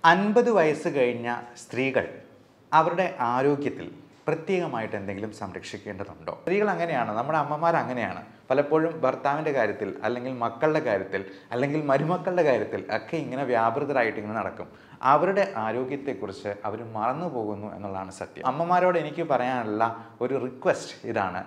അൻപത് വയസ്സ് കഴിഞ്ഞ സ്ത്രീകൾ അവരുടെ ആരോഗ്യത്തിൽ പ്രത്യേകമായിട്ട് എന്തെങ്കിലും സംരക്ഷിക്കേണ്ടതുണ്ടോ സ്ത്രീകൾ അങ്ങനെയാണ് നമ്മുടെ അമ്മമാർ അങ്ങനെയാണ് പലപ്പോഴും ഭർത്താവിൻ്റെ കാര്യത്തിൽ അല്ലെങ്കിൽ മക്കളുടെ കാര്യത്തിൽ അല്ലെങ്കിൽ മരുമക്കളുടെ കാര്യത്തിൽ ഒക്കെ ഇങ്ങനെ വ്യാപൃതരായിട്ട് ഇങ്ങനെ നടക്കും അവരുടെ ആരോഗ്യത്തെക്കുറിച്ച് അവർ മറന്നു പോകുന്നു എന്നുള്ളതാണ് സത്യം അമ്മമാരോട് എനിക്ക് പറയാനുള്ള ഒരു റിക്വസ്റ്റ് ഇതാണ്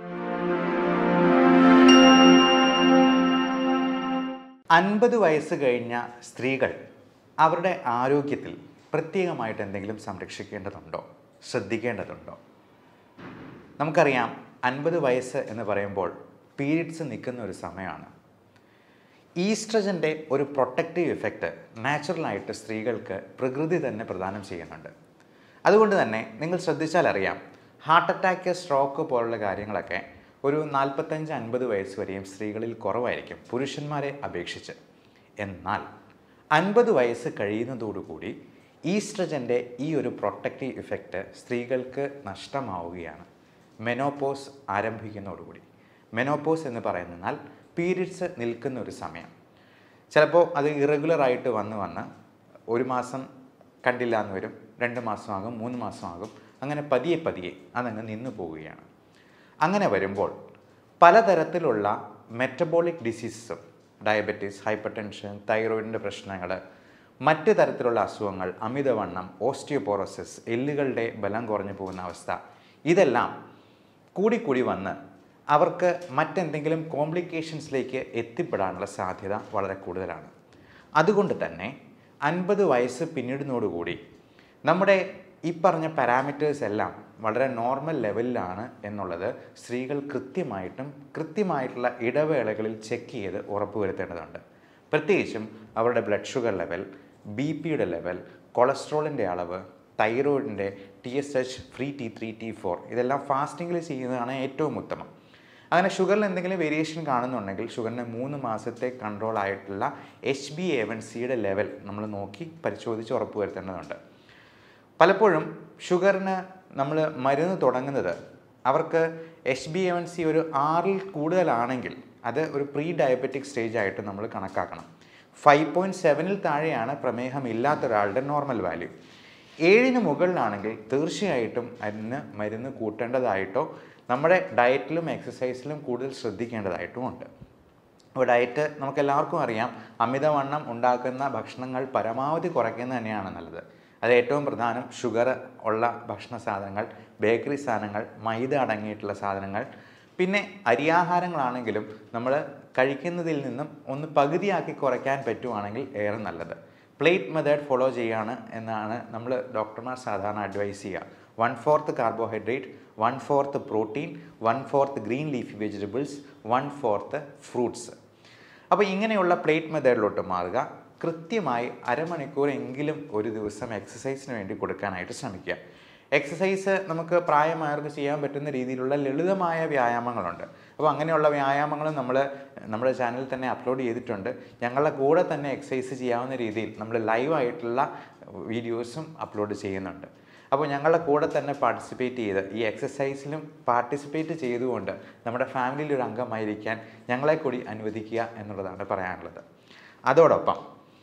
അൻപത് വയസ്സ് കഴിഞ്ഞ സ്ത്രീകൾ അവരുടെ ആരോഗ്യത്തിൽ പ്രത്യേകമായിട്ട് എന്തെങ്കിലും സംരക്ഷിക്കേണ്ടതുണ്ടോ ശ്രദ്ധിക്കേണ്ടതുണ്ടോ നമുക്കറിയാം അൻപത് വയസ്സ് എന്ന് പറയുമ്പോൾ പീരീഡ്സ് നിൽക്കുന്ന ഒരു സമയമാണ് ഈസ്ട്രജൻ്റെ ഒരു പ്രൊട്ടക്റ്റീവ് ഇഫക്റ്റ് നാച്ചുറലായിട്ട് സ്ത്രീകൾക്ക് പ്രകൃതി തന്നെ പ്രദാനം ചെയ്യുന്നുണ്ട് അതുകൊണ്ട് തന്നെ നിങ്ങൾ ശ്രദ്ധിച്ചാൽ അറിയാം ഹാർട്ട് അറ്റാക്ക് സ്ട്രോക്ക് പോലുള്ള കാര്യങ്ങളൊക്കെ ഒരു നാൽപ്പത്തഞ്ച് അൻപത് വയസ്സ് വരെയും സ്ത്രീകളിൽ കുറവായിരിക്കും പുരുഷന്മാരെ അപേക്ഷിച്ച് എന്നാൽ അൻപത് വയസ്സ് കഴിയുന്നതോടുകൂടി ഈസ്ട്രജൻ്റെ ഈ ഒരു പ്രൊട്ടക്റ്റീവ് ഇഫക്റ്റ് സ്ത്രീകൾക്ക് നഷ്ടമാവുകയാണ് മെനോപോസ് ആരംഭിക്കുന്നതോടുകൂടി മെനോപോസ് എന്ന് പറയുന്നാൽ പീരിയഡ്സ് നിൽക്കുന്ന ഒരു സമയം ചിലപ്പോൾ അത് ഇറഗുലറായിട്ട് വന്ന് വന്ന് ഒരു മാസം കണ്ടില്ല എന്ന് വരും രണ്ട് മാസമാകും മൂന്ന് മാസമാകും അങ്ങനെ പതിയെ പതിയെ അതങ്ങ് നിന്നു പോവുകയാണ് അങ്ങനെ വരുമ്പോൾ പലതരത്തിലുള്ള മെറ്റബോളിക് ഡിസീസസും ഡയബറ്റീസ് ഹൈപ്പർ ടെൻഷൻ തൈറോയിഡിൻ്റെ പ്രശ്നങ്ങൾ മറ്റ് തരത്തിലുള്ള അസുഖങ്ങൾ അമിതവണ്ണം ഓസ്റ്റിയോപോറോസിസ് എല്ലുകളുടെ ബലം കുറഞ്ഞു പോകുന്ന അവസ്ഥ ഇതെല്ലാം കൂടിക്കൂടി വന്ന് അവർക്ക് മറ്റെന്തെങ്കിലും കോംപ്ലിക്കേഷൻസിലേക്ക് എത്തിപ്പെടാനുള്ള സാധ്യത വളരെ കൂടുതലാണ് അതുകൊണ്ട് തന്നെ അൻപത് വയസ്സ് പിന്നിടുന്നതോടുകൂടി നമ്മുടെ ഈ പറഞ്ഞ പാരാമീറ്റേഴ്സ് എല്ലാം വളരെ നോർമൽ ലെവലിലാണ് എന്നുള്ളത് സ്ത്രീകൾ കൃത്യമായിട്ടും കൃത്യമായിട്ടുള്ള ഇടവേളകളിൽ ചെക്ക് ചെയ്ത് ഉറപ്പുവരുത്തേണ്ടതുണ്ട് പ്രത്യേകിച്ചും അവരുടെ ബ്ലഡ് ഷുഗർ ലെവൽ ബി പിയുടെ ലെവൽ കൊളസ്ട്രോളിൻ്റെ അളവ് തൈറോയിഡിൻ്റെ T S H free T three T four ഇതെല്ലാം ഫാസ്റ്റിങ്ങിൽ ചെയ്യുന്നതാണ് ഏറ്റവും ഉത്തമം അങ്ങനെ ഷുഗറിൽ എന്തെങ്കിലും വേരിയേഷൻ കാണുന്നുണ്ടെങ്കിൽ ഷുഗറിന് മൂന്ന് മാസത്തെ കൺട്രോൾ ആയിട്ടുള്ള എച്ച് ബി എ വൺ സിയുടെ ലെവൽ നമ്മൾ നോക്കി പരിശോധിച്ച് ഉറപ്പുവരുത്തേണ്ടതുണ്ട് പലപ്പോഴും ഷുഗറിന് നമ്മൾ മരുന്ന് തുടങ്ങുന്നത് അവർക്ക് H B A one C ഒരു ആറിൽ കൂടുതലാണെങ്കിൽ അത് ഒരു പ്രീ ഡയബറ്റിക് സ്റ്റേജ് ആയിട്ട് നമ്മൾ കണക്കാക്കണം ഫൈവ് പോയിൻറ്റ് സെവനിൽ താഴെയാണ് പ്രമേഹം ഇല്ലാത്ത ഒരാളുടെ നോർമൽ വാല്യൂ ഏഴിന് മുകളിലാണെങ്കിൽ തീർച്ചയായിട്ടും അതിന് മരുന്ന് കൂട്ടേണ്ടതായിട്ടോ നമ്മുടെ ഡയറ്റിലും എക്സസൈസിലും കൂടുതൽ ശ്രദ്ധിക്കേണ്ടതായിട്ടും ഉണ്ട് അപ്പോൾ ഡയറ്റ് നമുക്ക് എല്ലാവർക്കും അറിയാം അമിതവണ്ണം ഉണ്ടാക്കുന്ന ഭക്ഷണങ്ങൾ പരമാവധി കുറയ്ക്കുന്നത് തന്നെയാണ് നല്ലത് അത് ഏറ്റവും പ്രധാനം ഷുഗർ ഉള്ള ഭക്ഷണ സാധനങ്ങൾ ബേക്കറി സാധനങ്ങൾ മൈദ അടങ്ങിയിട്ടുള്ള സാധനങ്ങൾ പിന്നെ അരിയാഹാരങ്ങളാണെങ്കിലും നമ്മൾ കഴിക്കുന്നതിൽ നിന്നും ഒന്ന് പകുതിയാക്കി കുറയ്ക്കാൻ പറ്റുവാണെങ്കിൽ ഏറെ നല്ലത് പ്ലേറ്റ് മെത്തേഡ് ഫോളോ ചെയ്യാണ് എന്നാണ് നമ്മൾ ഡോക്ടർമാർ സാധാരണ അഡ്വൈസ് ചെയ്യുക one fourth carbohydrate one fourth protein one fourth green leafy vegetables one fourth fruits അപ്പോൾ ഇങ്ങനെയുള്ള പ്ലേറ്റ് മെത്തേഡിലോട്ട് മാറുക കൃത്യമായി അരമണിക്കൂറെങ്കിലും ഒരു ദിവസം എക്സസൈസിന് വേണ്ടി കൊടുക്കാനായിട്ട് ശ്രമിക്കുക എക്സസൈസ് നമുക്ക് പ്രായമായവർക്ക് ചെയ്യാൻ പറ്റുന്ന രീതിയിലുള്ള ലളിതമായ വ്യായാമങ്ങളുണ്ട് അപ്പോൾ അങ്ങനെയുള്ള വ്യായാമങ്ങൾ നമ്മൾ നമ്മുടെ ചാനലിൽ തന്നെ അപ്ലോഡ് ചെയ്തിട്ടുണ്ട് ഞങ്ങളുടെ കൂടെ തന്നെ എക്സസൈസ് ചെയ്യാവുന്ന രീതിയിൽ നമ്മൾ ലൈവായിട്ടുള്ള വീഡിയോസും അപ്ലോഡ് ചെയ്യുന്നുണ്ട് അപ്പോൾ ഞങ്ങളുടെ കൂടെ തന്നെ പാർട്ടിസിപ്പേറ്റ് ചെയ്ത് ഈ എക്സസൈസിലും പാർട്ടിസിപ്പേറ്റ് ചെയ്തുകൊണ്ട് നമ്മുടെ ഫാമിലിയിൽ ഒരു അംഗമായിരിക്കാൻ ഞങ്ങളെ കൂടി അനുവദിക്കുക എന്നുള്ളതാണ് പറയാനുള്ളത് അതോടൊപ്പം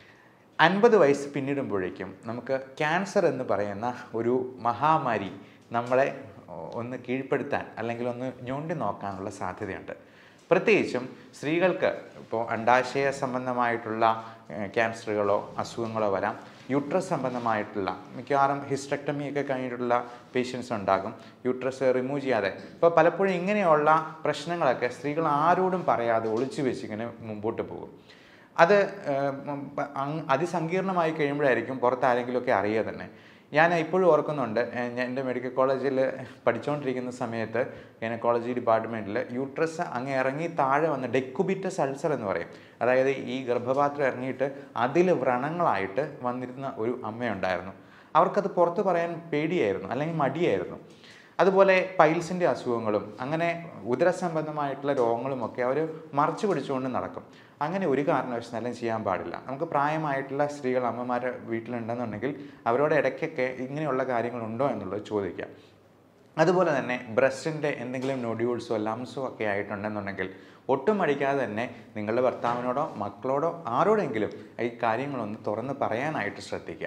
അൻപത് വയസ്സ് പിന്നിടുമ്പോഴേക്കും നമുക്ക് ക്യാൻസർ എന്ന് പറയുന്ന ഒരു മഹാമാരി നമ്മളെ ഒന്ന് കീഴ്പ്പെടുത്താൻ അല്ലെങ്കിൽ ഒന്ന് ഞൊണ്ടി നോക്കാനുള്ള സാധ്യതയുണ്ട് പ്രത്യേകിച്ചും സ്ത്രീകൾക്ക് ഇപ്പോൾ അണ്ടാശയ സംബന്ധമായിട്ടുള്ള ഏഹ്, ക്യാൻസറുകളോ അസുഖങ്ങളോ വരാം യൂട്രസ് സംബന്ധമായിട്ടുള്ള മിക്കവാറും ഹിസ്റ്റക്ടമി ഒക്കെ കഴിഞ്ഞിട്ടുള്ള പേഷ്യൻസ് ഉണ്ടാകും യൂട്രസ് റിമൂവ് ചെയ്യാതെ ഇപ്പോൾ പലപ്പോഴും ഇങ്ങനെയുള്ള പ്രശ്നങ്ങളൊക്കെ സ്ത്രീകൾ ആരോടും പറയാതെ ഒളിച്ചു വെച്ചിങ്ങനെ മുമ്പോട്ട് പോകും അത് ഏഹ്, ഉം, പ- അങ് അതിസങ്കീർണമായി കഴിയുമ്പോഴായിരിക്കും പുറത്ത് ആരെങ്കിലുമൊക്കെ അറിയുക തന്നെ ഞാൻ ഇപ്പോഴും ഓർക്കുന്നുണ്ട് ഏഹ്, ഞാൻ എൻ്റെ മെഡിക്കൽ കോളേജിൽ പഠിച്ചുകൊണ്ടിരിക്കുന്ന സമയത്ത് ഗൈനക്കോളജി ഡിപ്പാർട്ട്മെൻറ്റിൽ യൂട്രസ് അങ്ങ് ഇറങ്ങി താഴെ വന്ന് ഡെക്കുബിറ്റസ് അൾസർ എന്ന് പറയും അതായത് ഈ ഗർഭപാത്രം ഇറങ്ങിയിട്ട് അതിൽ വ്രണങ്ങളായിട്ട് വന്നിരുന്ന ഒരു അമ്മയുണ്ടായിരുന്നു അവർക്കത് പുറത്ത് പറയാൻ പേടിയായിരുന്നു അല്ലെങ്കിൽ മടിയായിരുന്നു അതുപോലെ പൈൽസിൻ്റെ അസുഖങ്ങളും അങ്ങനെ ഉദരസംബന്ധമായിട്ടുള്ള രോഗങ്ങളുമൊക്കെ അവർ മറച്ചു പിടിച്ചുകൊണ്ട് നടക്കും അങ്ങനെ ഒരു കാരണവശാലും ചെയ്യാൻ പാടില്ല നമുക്ക് പ്രായമായിട്ടുള്ള സ്ത്രീകൾ അമ്മമാരെ വീട്ടിലുണ്ടെന്നുണ്ടെങ്കിൽ അവരോട് ഇടയ്ക്കൊക്കെ ഇങ്ങനെയുള്ള കാര്യങ്ങളുണ്ടോ എന്നുള്ളത് ചോദിക്കാം അതുപോലെ തന്നെ ബ്രസ്റ്റിൻ്റെ എന്തെങ്കിലും നൊഡ്യൂൾസോ ലംസോ ഒക്കെ ആയിട്ടുണ്ടെന്നുണ്ടെങ്കിൽ ഒട്ടും മടിക്കാതെ തന്നെ നിങ്ങളുടെ ഭർത്താവിനോടോ മക്കളോടോ ആരോടെങ്കിലും ഈ കാര്യങ്ങളൊന്ന് തുറന്ന് പറയാനായിട്ട് ശ്രദ്ധിക്കുക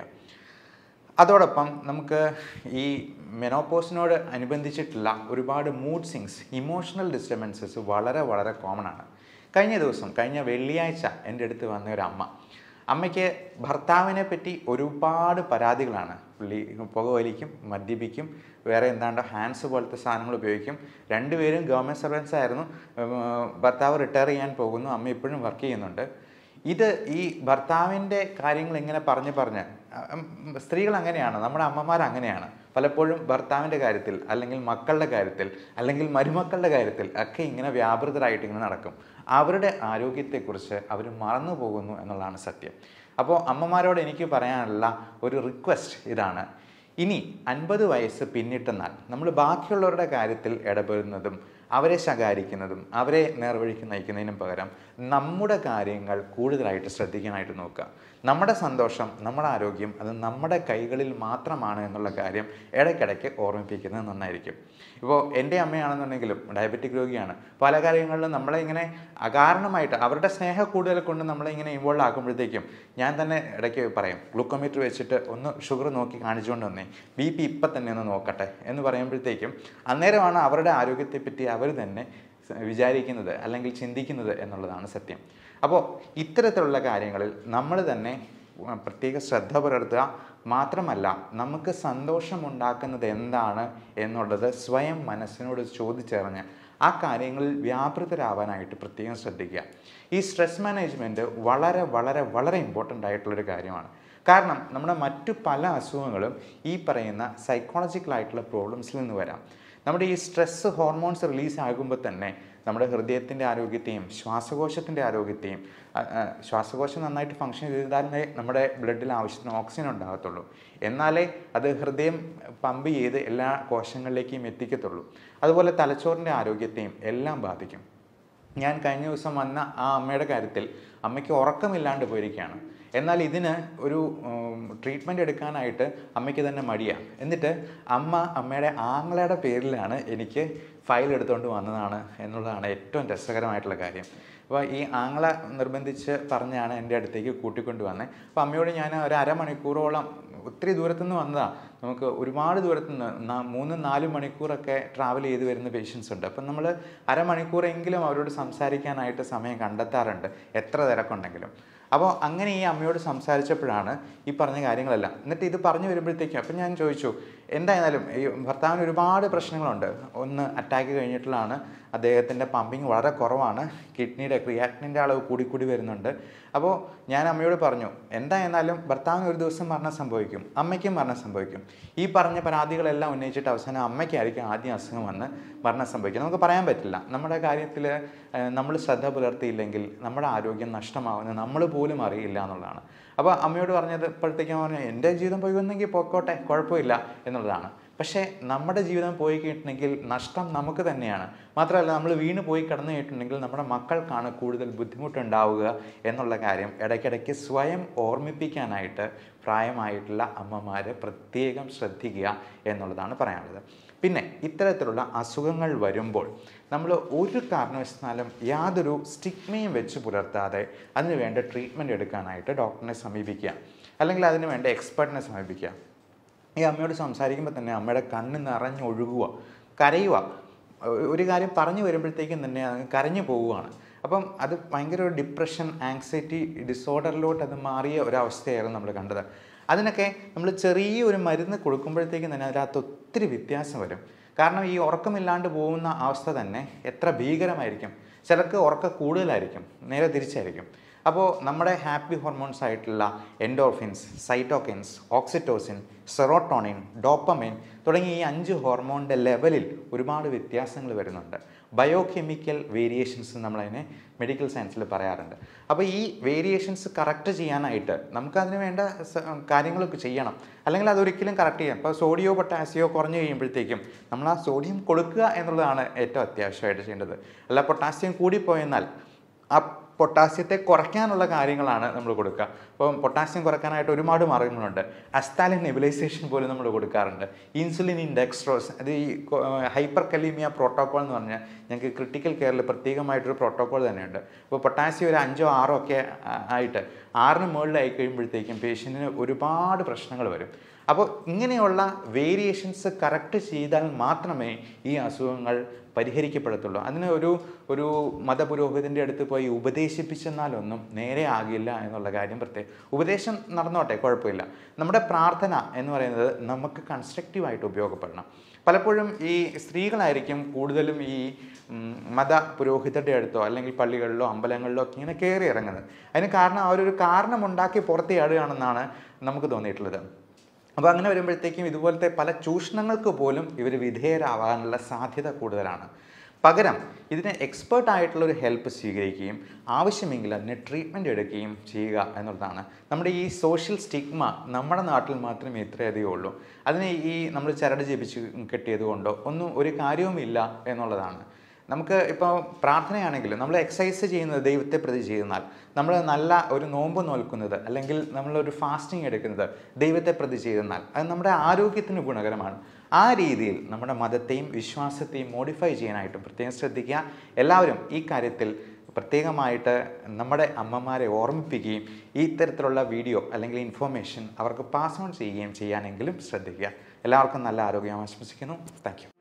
അതോടൊപ്പം നമുക്ക് ഈ മെനോപോസിനോട് അനുബന്ധിച്ചിട്ടുള്ള ഒരുപാട് മൂഡ് സിങ്സ് ഇമോഷണൽ ഡിസ്റ്റർബൻസസ് വളരെ വളരെ കോമൺ ആണ് കഴിഞ്ഞ ദിവസം കഴിഞ്ഞ വെള്ളിയാഴ്ച എൻ്റെ അടുത്ത് വന്ന ഒരു അമ്മ അമ്മയ്ക്ക് ഭർത്താവിനെ പറ്റി ഒരുപാട് പരാതികളാണ് പുള്ളി പുകവലിക്കും മദ്യപിക്കും വേറെ എന്താണ്ട് ഹാൻഡ്സ് പോലത്തെ സാധനങ്ങൾ ഉപയോഗിക്കും രണ്ടുപേരും ഗവൺമെൻറ് സർവൻസ് ആയിരുന്നു ഉം, ഭർത്താവ് റിട്ടയർ ചെയ്യാൻ പോകുന്നു അമ്മ ഇപ്പോഴും വർക്ക് ചെയ്യുന്നുണ്ട് ഇത് ഈ ഭർത്താവിൻ്റെ കാര്യങ്ങൾ ഇങ്ങനെ പറഞ്ഞ് പറഞ്ഞ് ഉം, സ്ത്രീകൾ അങ്ങനെയാണ് നമ്മുടെ അമ്മമാർ അങ്ങനെയാണ് പലപ്പോഴും ഭർത്താവിൻ്റെ കാര്യത്തിൽ അല്ലെങ്കിൽ മക്കളുടെ കാര്യത്തിൽ അല്ലെങ്കിൽ മരുമക്കളുടെ കാര്യത്തിൽ ഒക്കെ ഇങ്ങനെ വ്യാപൃതരായിട്ട് ഇങ്ങനെ നടക്കും അവരുടെ ആരോഗ്യത്തെക്കുറിച്ച് അവർ മറന്നു പോകുന്നു എന്നുള്ളതാണ് സത്യം അപ്പോൾ അമ്മമാരോട് എനിക്ക് പറയാനുള്ള ഒരു റിക്വസ്റ്റ് ഇതാണ് ഇനി അൻപത് വയസ്സ് പിന്നിട്ടെന്നാൽ നമ്മൾ ബാക്കിയുള്ളവരുടെ കാര്യത്തിൽ ഇടപെടുന്നതും അവരെ ശകാരിക്കുന്നതും അവരെ നേർവഴിക്ക് നയിക്കുന്നതിനും പകരം നമ്മുടെ കാര്യങ്ങൾ കൂടുതലായിട്ട് ശ്രദ്ധിക്കാനായിട്ട് നോക്കുക നമ്മുടെ സന്തോഷം നമ്മുടെ ആരോഗ്യം അത് നമ്മുടെ കൈകളിൽ മാത്രമാണ് എന്നുള്ള കാര്യം ഇടയ്ക്കിടയ്ക്ക് ഓർമ്മിപ്പിക്കുന്നത് നന്നായിരിക്കും ഇപ്പോൾ എൻ്റെ അമ്മയാണെന്നുണ്ടെങ്കിലും ഡയബറ്റിക് രോഗിയാണ് പല കാര്യങ്ങളിലും നമ്മളെ ഇങ്ങനെ അകാരണമായിട്ട് അവരുടെ സ്നേഹ കൂടുതൽ കൊണ്ട് നമ്മളെ ഇങ്ങനെ ഇൻവോൾവ് ആക്കുമ്പോഴത്തേക്കും ഞാൻ തന്നെ ഇടയ്ക്ക് പറയും ഗ്ലൂക്കോമീറ്റർ വെച്ചിട്ട് ഒന്ന് ഷുഗർ നോക്കി കാണിച്ചുകൊണ്ട് വന്നേ ബി പി ഇപ്പം തന്നെ ഒന്ന് നോക്കട്ടെ എന്ന് പറയുമ്പോഴത്തേക്കും അന്നേരമാണ് അവരുടെ ആരോഗ്യത്തെപ്പറ്റി അവർ തന്നെ സ- വിചാരിക്കുന്നത് അല്ലെങ്കിൽ ചിന്തിക്കുന്നത് എന്നുള്ളതാണ് സത്യം അപ്പോൾ ഇത്തരത്തിലുള്ള കാര്യങ്ങളിൽ നമ്മൾ തന്നെ ഉം, പ്രത്യേക ശ്രദ്ധ പുലർത്തുക മാത്രമല്ല നമുക്ക് സന്തോഷമുണ്ടാക്കുന്നത് എന്താണ് എന്നുള്ളത് സ്വയം മനസ്സിനോട് ചോദിച്ചറിഞ്ഞ് ആ കാര്യങ്ങളിൽ വ്യാപൃതരാവാനായിട്ട് പ്രത്യേകം ശ്രദ്ധിക്കുക ഈ സ്ട്രെസ് മാനേജ്മെൻറ്റ് വളരെ വളരെ വളരെ ഇമ്പോർട്ടൻ്റ് ആയിട്ടുള്ളൊരു കാര്യമാണ് കാരണം നമ്മുടെ മറ്റു പല അസുഖങ്ങളും ഈ പറയുന്ന സൈക്കോളജിക്കൽ ആയിട്ടുള്ള പ്രോബ്ലംസിൽ നിന്ന് വരാം നമ്മുടെ ഈ സ്ട്രെസ് ഹോർമോൺസ് റിലീസ് ആകുമ്പോൾ തന്നെ നമ്മുടെ ഹൃദയത്തിൻ്റെ ആരോഗ്യത്തെയും ശ്വാസകോശത്തിൻ്റെ ആരോഗ്യത്തെയും ആ, ആ, ശ്വാസകോശം നന്നായിട്ട് ഫങ്ഷൻ ചെയ്താലേ നമ്മുടെ ബ്ലഡിൽ ആവശ്യത്തിന് ഓക്സിജൻ ഉണ്ടാകത്തുള്ളൂ എന്നാലേ അത് ഹൃദയം പമ്പ് ചെയ്ത് എല്ലാ കോശങ്ങളിലേക്കും എത്തിക്കത്തുള്ളൂ അതുപോലെ തലച്ചോറിൻ്റെ ആരോഗ്യത്തെയും എല്ലാം ബാധിക്കും ഞാൻ കഴിഞ്ഞ ദിവസം വന്ന ആ അമ്മയുടെ കാര്യത്തിൽ അമ്മയ്ക്ക് ഉറക്കമില്ലാണ്ട് പോയിരിക്കുകയാണ് എന്നാൽ ഇതിന് ഒരു ട്രീറ്റ്മെൻറ്റ് എടുക്കാനായിട്ട് അമ്മയ്ക്ക് തന്നെ മടിയാണ് എന്നിട്ട് അമ്മ അമ്മയുടെ ആങ്ങളയുടെ പേരിലാണ് എനിക്ക് ഫയൽ എടുത്തുകൊണ്ട് വന്നതാണ് എന്നുള്ളതാണ് ഏറ്റവും രസകരമായിട്ടുള്ള കാര്യം അപ്പോൾ ഈ ആങ്ങള നിർബന്ധിച്ച് പറഞ്ഞാണ് എൻ്റെ അടുത്തേക്ക് കൂട്ടിക്കൊണ്ട് വന്നത് അപ്പോൾ അമ്മയോട് ഞാൻ ഒരു അരമണിക്കൂറോളം ഒത്തിരി ദൂരത്തുനിന്ന് വന്നതാണ് നമുക്ക് ഒരുപാട് ദൂരത്തുനിന്ന് നാ- മൂന്ന് നാല് മണിക്കൂറൊക്കെ ട്രാവൽ ചെയ്ത് വരുന്ന പേഷ്യൻസ് ഉണ്ട് അപ്പം നമ്മൾ അരമണിക്കൂറെങ്കിലും അവരോട് സംസാരിക്കാനായിട്ട് സമയം കണ്ടെത്താറുണ്ട് എത്ര തിരക്കുണ്ടെങ്കിലും അപ്പോൾ അങ്ങനെ ഈ അമ്മയോട് സംസാരിച്ചപ്പോഴാണ് ഈ പറഞ്ഞ കാര്യങ്ങളെല്ലാം എന്നിട്ട് ഇത് പറഞ്ഞു വരുമ്പോഴത്തേക്കും അപ്പം ഞാൻ ചോദിച്ചു എന്തായാലും ഈ ഭർത്താവിന് ഒരുപാട് പ്രശ്നങ്ങളുണ്ട് ഒന്ന് അറ്റാക്ക് കഴിഞ്ഞിട്ടുള്ളതാണ് അദ്ദേഹത്തിൻ്റെ പമ്പിങ് വളരെ കുറവാണ് കിഡ്നിയുടെ ക്രിയാറ്റിനിൻ്റെ അളവ് കൂടിക്കൂടി വരുന്നുണ്ട് അപ്പോൾ ഞാൻ അമ്മയോട് പറഞ്ഞു എന്തായിരുന്നാലും ഭർത്താവിന് ഒരു ദിവസം മരണം സംഭവിക്കും അമ്മയ്ക്കും മരണം സംഭവിക്കും ഈ പറഞ്ഞ പരാതികളെല്ലാം ഉന്നയിച്ചിട്ട് അവസാനം അമ്മയ്ക്കായിരിക്കും ആദ്യം അസുഖം വന്ന് മരണം സംഭവിക്കും നമുക്ക് പറയാൻ പറ്റില്ല നമ്മുടെ കാര്യത്തിൽ നമ്മൾ ശ്രദ്ധ പുലർത്തിയില്ലെങ്കിൽ നമ്മുടെ ആരോഗ്യം നഷ്ടമാവുന്നത് നമ്മൾ പോലും അറിയില്ല എന്നുള്ളതാണ് അപ്പോൾ അമ്മയോട് പറഞ്ഞത് ഇപ്പോഴത്തേക്കും പറഞ്ഞു എൻ്റെ ജീവിതം പോയി വന്നെങ്കിൽ പോയിക്കോട്ടെ കുഴപ്പമില്ല എന്നുള്ളതാണ് പക്ഷേ നമ്മുടെ ജീവിതം പോയി കഴിഞ്ഞിട്ടുണ്ടെങ്കിൽ നഷ്ടം നമുക്ക് തന്നെയാണ് മാത്രമല്ല നമ്മൾ വീണ് പോയി കിടന്നു കഴിഞ്ഞിട്ടുണ്ടെങ്കിൽ നമ്മുടെ മക്കൾക്കാണ് കൂടുതൽ ബുദ്ധിമുട്ടുണ്ടാവുക എന്നുള്ള കാര്യം ഇടയ്ക്കിടയ്ക്ക് സ്വയം ഓർമ്മിപ്പിക്കാനായിട്ട് പ്രായമായിട്ടുള്ള അമ്മമാർ പ്രത്യേകം ശ്രദ്ധിക്കുക എന്നുള്ളതാണ് പറയാനുള്ളത് പിന്നെ ഇത്തരത്തിലുള്ള അസുഖങ്ങൾ വരുമ്പോൾ നമ്മൾ ഒരു കാരണവശാലും യാതൊരു സ്റ്റിഗ്മയും വെച്ച് പുലർത്താതെ അതിന് വേണ്ട ട്രീറ്റ്മെൻറ്റ് എടുക്കാനായിട്ട് ഡോക്ടറിനെ സമീപിക്കുക അല്ലെങ്കിൽ അതിന് വേണ്ട എക്സ്പെർട്ടിനെ സമീപിക്കുക ഈ അമ്മയോട് സംസാരിക്കുമ്പോൾ തന്നെ അമ്മയുടെ കണ്ണ് നിറഞ്ഞൊഴുകുക കരയുക ഒ- ഒരു കാര്യം പറഞ്ഞു വരുമ്പോഴത്തേക്കും തന്നെ അങ്ങ് കരഞ്ഞു പോവുകയാണ് അപ്പം അത് ഭയങ്കര ഒരു ഡിപ്രഷൻ ആങ്സൈറ്റി ഡിസോർഡറിലോട്ട് അത് മാറിയ ഒരവസ്ഥയായിരുന്നു നമ്മൾ കണ്ടത് അതിനൊക്കെ നമ്മൾ ചെറിയ ഒരു മരുന്ന് കൊടുക്കുമ്പോഴത്തേക്കും തന്നെ അതിനകത്ത് ഒത്തിരി വ്യത്യാസം വരും കാരണം ഈ ഉറക്കമില്ലാണ്ട് പോകുന്ന അവസ്ഥ തന്നെ എത്ര ഭീകരമായിരിക്കും ചിലർക്ക് ഉറക്കം കൂടുതലായിരിക്കും നേരെ തിരിച്ചായിരിക്കും അപ്പോൾ നമ്മുടെ ഹാപ്പി ഹോർമോൺസ് ആയിട്ടുള്ള endorphins cytokines oxytocin serotonin dopamine തുടങ്ങിയ ഈ അഞ്ച് ഹോർമോണിൻ്റെ ലെവലിൽ ഒരുപാട് വ്യത്യാസങ്ങൾ വരുന്നുണ്ട് ബയോ കെമിക്കൽ വേരിയേഷൻസ് നമ്മളതിനെ മെഡിക്കൽ സയൻസിൽ പറയാറുണ്ട് അപ്പോൾ ഈ വേരിയേഷൻസ് കറക്റ്റ് ചെയ്യാനായിട്ട് നമുക്കതിന് വേണ്ട സ- കാര്യങ്ങളൊക്കെ ചെയ്യണം അല്ലെങ്കിൽ അതൊരിക്കലും കറക്റ്റ് ചെയ്യാം ഇപ്പോൾ സോഡിയോ പൊട്ടാസിയോ കുറഞ്ഞു കഴിയുമ്പോഴത്തേക്കും നമ്മൾ ആ സോഡിയം കൊടുക്കുക എന്നുള്ളതാണ് ഏറ്റവും അത്യാവശ്യമായിട്ട് ചെയ്യേണ്ടത് അല്ല പൊട്ടാസ്യം കൂടിപ്പോയെന്നാൽ ആ പൊട്ടാസ്യത്തെ കുറയ്ക്കാനുള്ള കാര്യങ്ങളാണ് നമ്മൾ കൊടുക്കുക അപ്പം പൊട്ടാസ്യം കുറയ്ക്കാനായിട്ട് ഒരുപാട് മാർഗ്ഗങ്ങളുണ്ട് അസ്താലിൻ നെബിലൈസേഷൻ പോലും നമ്മൾ കൊടുക്കാറുണ്ട് ഇൻസുലിൻ ഇൻഡെക്സ്ട്രോസ് അത് ഈ ഹൈപ്പർ കലീമിയ പ്രോട്ടോകോൾ എന്ന് പറഞ്ഞാൽ ഞങ്ങൾക്ക് ക്രിട്ടിക്കൽ കെയറിൽ പ്രത്യേകമായിട്ടൊരു പ്രോട്ടോകോൾ തന്നെയുണ്ട് അപ്പോൾ പൊട്ടാസ്യം ഒരു അഞ്ചോ ആറോ ഒക്കെ ആ- ആയിട്ട് ആറിന് മുകളിലായി കഴിയുമ്പോഴത്തേക്കും പേഷ്യൻറ്റിന് ഒരുപാട് പ്രശ്നങ്ങൾ വരും അപ്പോൾ ഇങ്ങനെയുള്ള വേരിയേഷൻസ് കറക്റ്റ് ചെയ്താൽ മാത്രമേ ഈ അസുഖങ്ങൾ പരിഹരിക്കപ്പെടത്തുള്ളൂ അതിന് ഒരു ഒരു മതപുരോഹിതൻ്റെ അടുത്ത് പോയി ഉപദേശിപ്പിച്ചെന്നാലൊന്നും നേരെ ആകില്ല എന്നുള്ള കാര്യം പ്രത്യേകം ഉപദേശം നടന്നോട്ടെ കുഴപ്പമില്ല നമ്മുടെ പ്രാർത്ഥന എന്ന് പറയുന്നത് നമുക്ക് കൺസ്ട്രക്റ്റീവായിട്ട് ഉപയോഗപ്പെടണം പലപ്പോഴും ഈ സ്ത്രീകളായിരിക്കും കൂടുതലും ഈ ഉം, മത പുരോഹിതരുടെ അടുത്തോ അല്ലെങ്കിൽ പള്ളികളിലോ അമ്പലങ്ങളിലോ ഒക്കെ ഇങ്ങനെ കയറി ഇറങ്ങുന്നത് അതിന് കാരണം അവരൊരു കാരണമുണ്ടാക്കി പുറത്തിയാടുകയാണെന്നാണ് നമുക്ക് തോന്നിയിട്ടുള്ളത് അപ്പോൾ അങ്ങനെ വരുമ്പോഴത്തേക്കും ഇതുപോലത്തെ പല ചൂഷണങ്ങൾക്ക് പോലും ഇവർ വിധേയരാവാനുള്ള സാധ്യത കൂടുതലാണ് പകരം ഇതിന് എക്സ്പേർട്ട് ആയിട്ടുള്ള ഒരു ഹെൽപ്പ് സ്വീകരിക്കുകയും ആവശ്യമെങ്കിൽ അതിന് ട്രീറ്റ്മെൻറ്റ് എടുക്കുകയും ചെയ്യുക എന്നുള്ളതാണ് നമ്മുടെ ഈ സോഷ്യൽ സ്റ്റിഗ്മ നമ്മുടെ നാട്ടിൽ മാത്രമേ ഇത്രയധികം ഉള്ളൂ അതിന് ഈ നമ്മൾ ചരട് ജപിച്ച് കെട്ടിയത് കൊണ്ടോ ഒന്നും ഒരു കാര്യവുമില്ല എന്നുള്ളതാണ് നമുക്ക് ഇപ്പോൾ പ്രാർത്ഥനയാണെങ്കിലും നമ്മൾ എക്സസൈസ് ചെയ്യുന്നത് ദൈവത്തെ പ്രതി ചെയ്യുന്നാൽ നമ്മൾ നല്ല ഒരു നോമ്പ് നോൽക്കുന്നത് അല്ലെങ്കിൽ നമ്മളൊരു ഫാസ്റ്റിംഗ് എടുക്കുന്നത് ദൈവത്തെ പ്രതി ചെയ്യുന്നാൽ അത് നമ്മുടെ ആരോഗ്യത്തിന് ഗുണകരമാണ് ആ രീതിയിൽ നമ്മുടെ മതത്തെയും വിശ്വാസത്തെയും മോഡിഫൈ ചെയ്യാനായിട്ടും പ്രത്യേകം ശ്രദ്ധിക്കുക എല്ലാവരും ഈ കാര്യത്തിൽ പ്രത്യേകമായിട്ട് നമ്മുടെ അമ്മമാരെ ഓർമ്മിപ്പിക്കുകയും ഈ തരത്തിലുള്ള വീഡിയോ അല്ലെങ്കിൽ ഇൻഫോർമേഷൻ അവർക്ക് പാസ് ഓൺ ചെയ്യുകയും ചെയ്യാനെങ്കിലും ശ്രദ്ധിക്കുക എല്ലാവർക്കും നല്ല ആരോഗ്യം ആശംസിക്കുന്നു താങ്ക്